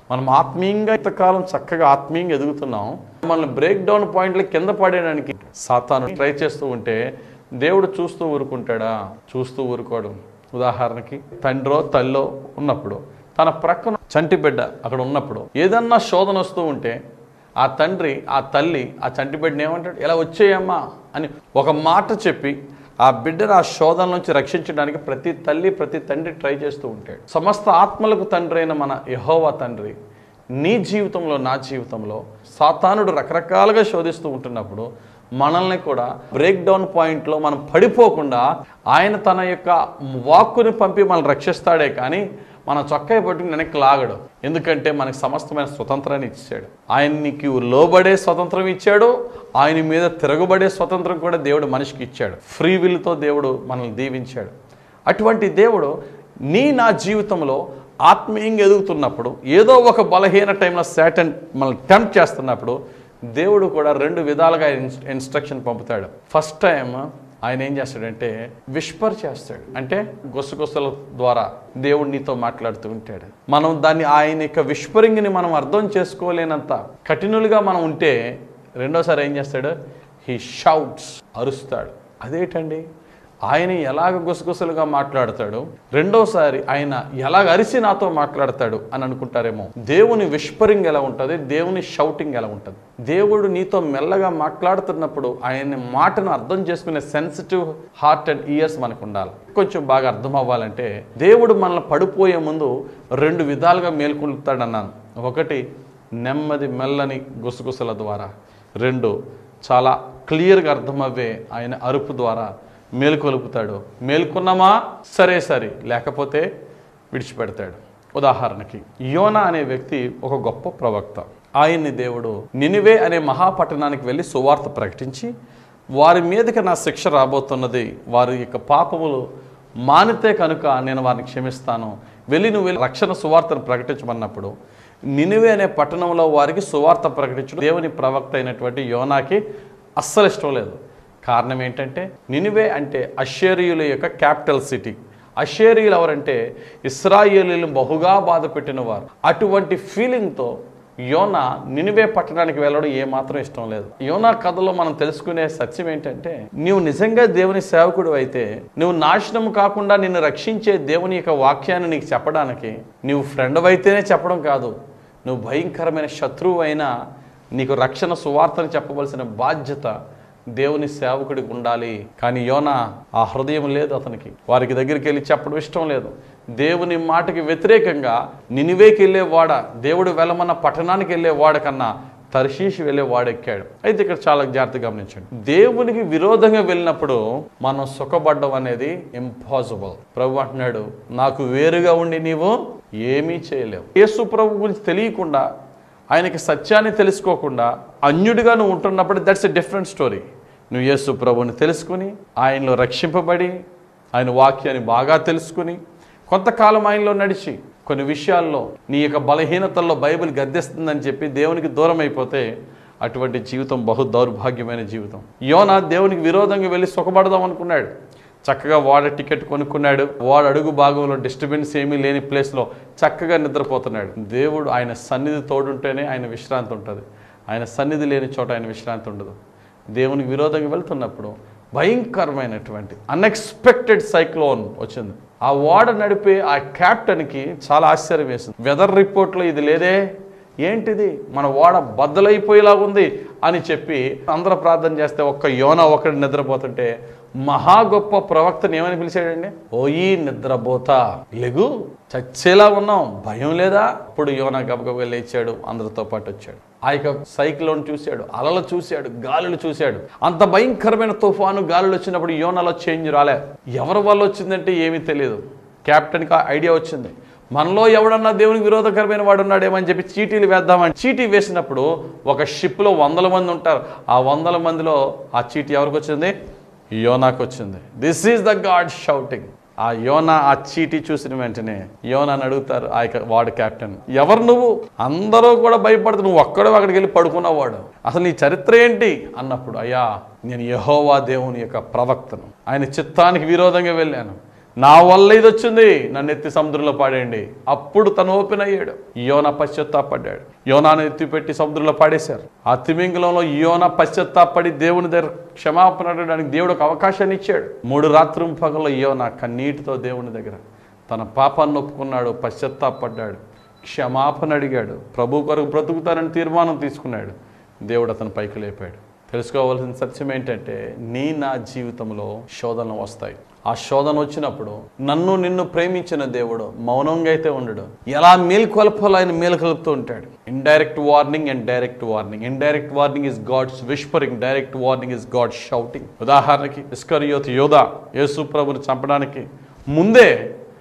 మనం ఆత్మీయంగా ఇంతకాలం చక్కగా ఆత్మీయంగా ఎదుగుతున్నాం మనల్ని బ్రేక్ డౌన్ పాయింట్లు కింద పడేయడానికి సాతాను ట్రై చేస్తూ ఉంటే దేవుడు చూస్తూ ఊరుకుంటాడా చూస్తూ ఊరుకోడు ఉదాహరణకి తండ్రో తల్లో ఉన్నప్పుడు తన ప్రక్కన చంటి బిడ్డ అక్కడ ఉన్నప్పుడు ఏదన్నా శోధన వస్తూ ఉంటే ఆ తండ్రి ఆ తల్లి ఆ చంటి బిడ్డని ఏమంటాడు ఇలా వచ్చేయమ్మా అని ఒక మాట చెప్పి ఆ బిడ్డను ఆ శోధన నుంచి రక్షించడానికి ప్రతి తల్లి ప్రతి తండ్రి ట్రై చేస్తూ ఉంటాడు సమస్త ఆత్మలకు తండ్రి అయిన మన యహోవా తండ్రి నీ జీవితంలో నా జీవితంలో సాతానుడు రకరకాలుగా శోధిస్తూ ఉంటున్నప్పుడు మనల్ని కూడా బ్రేక్ డౌన్ పాయింట్లో మనం పడిపోకుండా ఆయన తన యొక్క వాక్కుని పంపి మనల్ని రక్షిస్తాడే కానీ మన చొక్కాయి పట్టుకుని వెనక్కి లాగడు ఎందుకంటే మనకి సమస్తమైన స్వతంత్రాన్ని ఇచ్చాడు ఆయనకి లోబడే స్వతంత్రం ఇచ్చాడు ఆయన మీద తిరగబడే స్వతంత్రం కూడా దేవుడు మనిషికి ఇచ్చాడు ఫ్రీ విల్తో దేవుడు మనల్ని దీవించాడు అటువంటి దేవుడు నీ నా జీవితంలో ఆత్మీయంగా ఎదుగుతున్నప్పుడు ఏదో ఒక బలహీన టైంలో శాటన్ మనల్ని టెంప్ట్ చేస్తున్నప్పుడు దేవుడు కూడా రెండు విధాలుగా ఇన్స్- ఇన్స్ట్రక్షన్ పంపుతాడు ఫస్ట్ టైం ఆయన ఏం చేస్తాడంటే విస్పర్ చేస్తాడు అంటే గుసగుసల ద్వారా దేవుడు నీతో మాట్లాడుతూ ఉంటాడు మనం దాన్ని ఆయన యొక్క విస్పరింగ్ని మనం అర్థం చేసుకోలేనంత కఠినులుగా మనం ఉంటే రెండోసారి ఏం చేస్తాడు హీ షౌట్స్ అరుస్తాడు అదేంటండి ఆయన ఎలాగ గుసగుసలుగా మాట్లాడతాడు రెండోసారి ఆయన ఎలాగ అరిసి నాతో మాట్లాడతాడు అని అనుకుంటారేమో దేవుని విస్పరింగ్ ఎలా ఉంటుంది దేవుని షౌటింగ్ ఎలా ఉంటుంది దేవుడు నీతో మెల్లగా మాట్లాడుతున్నప్పుడు ఆయన మాటను అర్థం చేసుకునే సెన్సిటివ్ హార్ట్ అండ్ ఇయర్స్ మనకు ఉండాలి కొంచెం బాగా అర్థం అవ్వాలంటే దేవుడు మనల్ని పడిపోయే ముందు రెండు విధాలుగా మేల్కొల్పుతాడు అన్నాను ఒకటి నెమ్మది మెల్లని గుసగుసల ద్వారా రెండు చాలా క్లియర్గా అర్థమవ్వే ఆయన అరుపు ద్వారా మేలుకొలుపుతాడు మేల్కొన్నామా సరే సరే లేకపోతే విడిచిపెడతాడు ఉదాహరణకి యోనా అనే వ్యక్తి ఒక గొప్ప ప్రవక్త ఆయన్ని దేవుడు నినివే అనే మహాపట్టణానికి వెళ్ళి సువార్త ప్రకటించి వారి మీదకి నా శిక్ష రాబోతున్నది వారి యొక్క పాపములు మానితే కనుక నేను వారిని క్షమిస్తాను వెళ్ళి నువ్వు వెళ్ళి రక్షణ సువార్తను ప్రకటించమన్నప్పుడు నినివే అనే పట్టణంలో వారికి సువార్త ప్రకటించడం దేవుని ప్రవక్త అయినటువంటి యోనాకి అస్సలు ఇష్టం లేదు కారణం ఏంటంటే నినివే అంటే అషేరియుల యొక్క క్యాపిటల్ సిటీ అషేరియులు ఎవరంటే ఇస్రాయేలీలు బహుగా బాధ పెట్టిన వారు అటువంటి ఫీలింగ్తో యోనా నినివే పట్టణానికి వెళ్ళడం ఏమాత్రం ఇష్టం లేదు యోనా కథలో మనం తెలుసుకునే సత్యం ఏంటంటే నీవు నిజంగా దేవుని సేవకుడు అయితే నువ్వు నాశనం కాకుండా నిన్ను రక్షించే దేవుని యొక్క వాక్యాన్ని నీకు చెప్పడానికి నువ్వు ఫ్రెండ్ అయితేనే చెప్పడం కాదు నువ్వు భయంకరమైన శత్రువు అయినా నీకు రక్షణ సువార్తను చెప్పవలసిన బాధ్యత దేవుని సేవకుడికి ఉండాలి కానీ యోనా ఆ హృదయం లేదు అతనికి వారికి దగ్గరికి వెళ్ళి చెప్పడం ఇష్టం లేదు దేవుని మాటకి వ్యతిరేకంగా నినివేకి వెళ్ళే వాడ దేవుడు వెళ్ళమన్న పట్టణానికి వెళ్ళే వాడ కన్నా తర్షీషి వెళ్ళే వాడెక్కాడు అయితే ఇక్కడ చాలా జాగ్రత్తగా గమనించండి దేవునికి విరోధంగా వెళ్ళినప్పుడు మనం సుఖపడ్డం అనేది ఇంపాసిబుల్ ప్రభు అంటున్నాడు నాకు వేరుగా ఉండి నీవు ఏమీ చేయలేవు యేసు ప్రభు గురించి తెలియకుండా ఆయనకి సత్యాన్ని తెలుసుకోకుండా అన్యుడిగా నువ్వు ఉంటున్నప్పుడు దట్స్ ఎ డిఫరెంట్ స్టోరీ నువ్వు యేసు ప్రభుని తెలుసుకుని ఆయనలో రక్షింపబడి ఆయన వాక్యాన్ని బాగా తెలుసుకుని కొంతకాలం ఆయనలో నడిచి కొన్ని విషయాల్లో నీ యొక్క బలహీనతల్లో బైబిల్ గద్దెస్తుందని చెప్పి దేవునికి దూరం అయిపోతే అటువంటి జీవితం బహు దౌర్భాగ్యమైన జీవితం యోన దేవునికి విరోధంగా వెళ్ళి సుఖపడదాం అనుకున్నాడు చక్కగా వాడ టికెట్ కొనుక్కున్నాడు వాడు అడుగు భాగంలో డిస్టర్బెన్స్ ఏమీ లేని ప్లేస్లో చక్కగా నిద్రపోతున్నాడు దేవుడు ఆయన సన్నిధి తోడుంటేనే ఆయన విశ్రాంతి ఉంటుంది ఆయన సన్నిధి లేని చోట ఆయన విశ్రాంతి ఉండదు దేవునికి విరోధంగా వెళ్తున్నప్పుడు భయంకరమైనటువంటి అన్ఎక్స్పెక్టెడ్ సైక్లోన్ వచ్చింది ఆ ఓడ నడిపే ఆ క్యాప్టెన్కి చాలా ఆశ్చర్యం వేసింది వెదర్ రిపోర్ట్లో ఇది లేదే ఏంటిది మన ఓడ బద్దలైపోయేలా ఉంది అని చెప్పి అందరూ ప్రార్థన చేస్తే ఒక్క యోన ఒకటి నిద్రపోతుంటే మహా గొప్ప ప్రవక్తని ఏమని పిలిచాడండి ఓయి నిద్రపోతా లెగు చచ్చేలా ఉన్నాం భయం లేదా ఇప్పుడు యోన గబగబా లేచాడు అందరితో పాటు వచ్చాడు ఆ యొక్క సైక్లోన్ చూశాడు అలలు చూశాడు గాలులు చూశాడు అంత భయంకరమైన తుఫాను గాలులు వచ్చినప్పుడు యోనలో చేంజ్ రాలే ఎవరి వల్ల వచ్చిందంటే ఏమీ తెలియదు కెప్టెన్కి ఆ ఐడియా వచ్చింది మనలో ఎవడన్నా దేవునికి విరోధకరమైన వాడు ఉన్నాడేమని చెప్పి చీటీలు వేద్దామని చీటీ వేసినప్పుడు ఒక షిప్లో వందల మంది ఉంటారు ఆ వందల మందిలో ఆ చీటీ ఎవరికి వచ్చింది యోనాకు వచ్చింది this is the God shouting ఆ యోనా ఆ చీటీ చూసిన వెంటనే యోనాని అడుగుతారు ఆ యొక్క వాడు కెప్టెన్ ఎవరు నువ్వు అందరూ కూడా భయపడుతు నువ్వు ఒక్కడే అక్కడికి వెళ్ళి పడుకున్నవాడు అసలు నీ చరిత్ర ఏంటి అన్నప్పుడు అయ్యా నేను యహోవా దేవుని యొక్క ప్రవక్తను ఆయన చిత్తానికి విరోధంగా వెళ్ళాను నా వల్ల ఇది వచ్చింది నన్ను ఎత్తి సముద్రంలో పాడేయండి అప్పుడు తను ఓపెన్ అయ్యాడు యోన పశ్చాత్తాపడ్డాడు యోనాను ఎత్తిపెట్టి సముద్రంలో పాడేశారు ఆ తిమింగలంలో యోన పశ్చాత్తాపడి దేవుని దగ్గర క్షమాపణ అడగడానికి దేవుడు ఒక అవకాశాన్ని ఇచ్చాడు మూడు రాత్రి పగల్లో యోన కన్నీటితో దేవుని దగ్గర తన పాపాన్ని ఒప్పుకున్నాడు పశ్చాత్తాపడ్డాడు క్షమాపణ అడిగాడు ప్రభు కొరకు బ్రతుకుతానని తీర్మానం తీసుకున్నాడు దేవుడు అతను పైకి లేపాడు తెలుసుకోవాల్సిన సత్యం ఏంటంటే నీ నా జీవితంలో శోధనలు వస్తాయి ఆ శోధన వచ్చినప్పుడు నన్ను నిన్ను ప్రేమించిన దేవుడు మౌనంగా అయితే ఉండడు ఎలా మేల్కొల్పాలో ఆయన మేల్కొలుపుతూ ఉంటాడు indirect warning and direct warning indirect warning is God's whispering direct warning is God shouting ఉదాహరణకి ఇస్కరియోత్ యోధ యేసు ప్రభుని చంపడానికి ముందే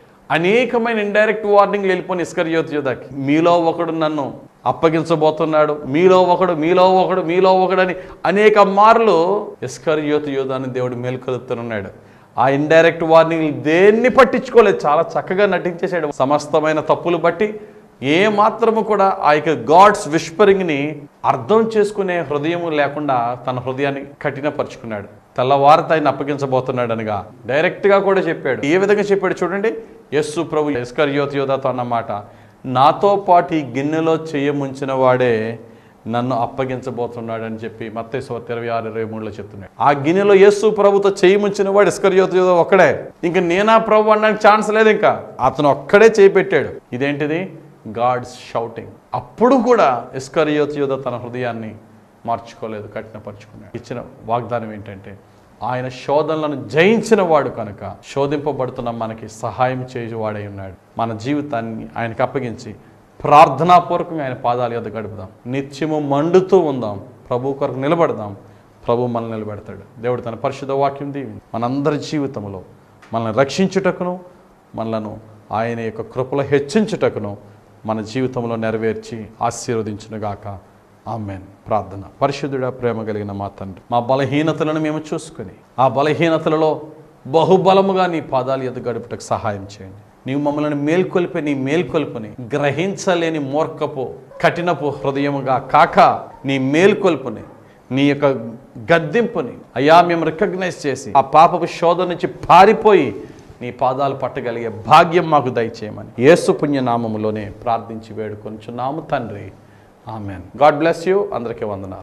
అనేకమైన ఇండైరెక్ట్ వార్నింగ్ వెళ్ళిపోయిన ఇస్కరియోత్ యోధాకి మీలో ఒకడు నన్ను అప్పగించబోతున్నాడు మీలో ఒకడు మీలో ఒకడు మీలో ఒకడు అని అనేక మార్లు ఇస్కరియోత్ యోధాన్ని దేవుడు మేల్కొలుపుతున్నాడు ఆ ఇండైరెక్ట్ వార్నింగ్ దేన్ని పట్టించుకోలేదు చాలా చక్కగా నటించేశాడు సమస్తమైన తప్పులు బట్టి ఏ మాత్రము కూడా ఆ యొక్క గాడ్స్ విస్పరింగ్ని అర్థం చేసుకునే హృదయం లేకుండా తన హృదయాన్ని కఠినపరుచుకున్నాడు తెల్లవారిత ఆయన అప్పగించబోతున్నాడు అనగా డైరెక్ట్గా కూడా చెప్పాడు ఏ విధంగా చెప్పాడు చూడండి యస్సు ప్రభు ఎస్కర్యోత్ యోధాతో అన్నమాట నాతో పాటు ఈ గిన్నెలో చెయ్యముంచిన వాడే నన్ను అప్పగించబోతున్నాడు అని చెప్పి మత్తేశ్వర ఇరవై ఆరు ఇరవై మూడులో చెప్తున్నాడు ఆ గిన్నెలో యేసు ప్రభుతో చేయి ముంచిన వాడు ఇస్కర్యోత్ యోధ ఒక్కడే ఇంకా నేనా ప్రభు అనడానికి ఛాన్స్ లేదు ఇంకా అతను ఒక్కడే చేయి పెట్టాడు ఇదేంటిది గాడ్స్ షౌటింగ్ అప్పుడు కూడా ఇస్కరియోత్ యోధ తన హృదయాన్ని మార్చుకోలేదు కఠినపరుచుకున్నాడు ఇచ్చిన వాగ్దానం ఏంటంటే ఆయన శోధనలను జయించిన వాడు కనుక శోధింపబడుతున్న మనకి సహాయం చేయువాడై ఉన్నాడు మన జీవితాన్ని ఆయనకు అప్పగించి ప్రార్థనాపూర్వకంగా ఆయన పాదాల యొద్ద గడుపుదాం నిత్యము మండుతూ ఉందాం ప్రభు కొరకు నిలబడదాం ప్రభు మనల్ని నిలబెడతాడు దేవుడు తన పరిశుద్ధ వాక్యం దీవి మనందరి జీవితంలో మనల్ని రక్షించుటకును మనలను ఆయన యొక్క కృపలో హెచ్చించుటకును మన జీవితంలో నెరవేర్చి ఆశీర్వదించునుగాక ఆమెన్ ప్రార్థన పరిశుద్ధుడా ప్రేమ కలిగిన మా తండ్రి మా బలహీనతలను మేము చూసుకొని ఆ బలహీనతలలో బహుబలముగా నీ పాదాలు ఎదు గడుపుటకు సహాయం చేయండి నీవు మమ్మల్ని మేల్కొల్పి నీ మేల్కొల్పుని గ్రహించలేని మూర్ఖపు కఠినపు హృదయముగా కాక నీ మేల్కొల్పుని నీ యొక్క గద్దింపుని అయ్యా మేము రికగ్నైజ్ చేసి ఆ పాపపు శోధన నుంచి పారిపోయి నీ పాదాలు పట్టగలిగే భాగ్యం మాకు దయచేయమని యేసు పుణ్యనామములోనే ప్రార్థించి వేడుకొంచున్నాము తండ్రి ఆమెన్ గాడ్ బ్లెస్ యూ అందరికీ వందనాలు